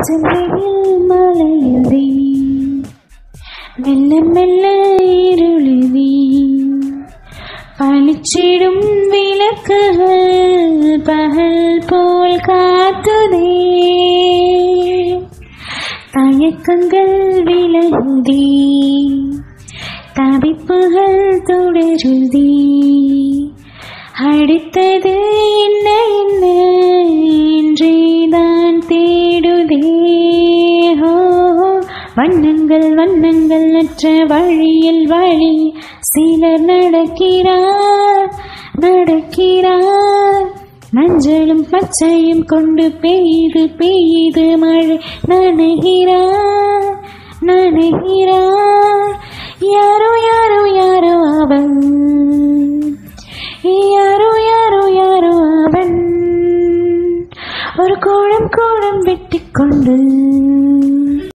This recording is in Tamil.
சென்னையில் மலையுதே மெல்ல மெல்ல இருளுதே பளிச்சிடும் விளக்குகள் பகல் போல் காத்துதே தயக்கங்கள் விலகுதே தவிப்புகள் தொடருதே அடுத்தது என்ன என்ன என்றேதான் தேடுதே ஹோ வண்ணங்கள் வண்ணங்கள் அற்ற வழியில் வழி சிலர் நடக்கிறார் நடக்கிறார் மஞ்சளும் பச்சையும் கொண்டு பெய்து பெய்து மழை நனைகிறார் நனைகிறார் யாரோ யாரோ யாரோ அவன் யாரோ யாரோ யாரோ அவன் ஒரு கோலம் கோலம் வெட்டிக்கொண்டு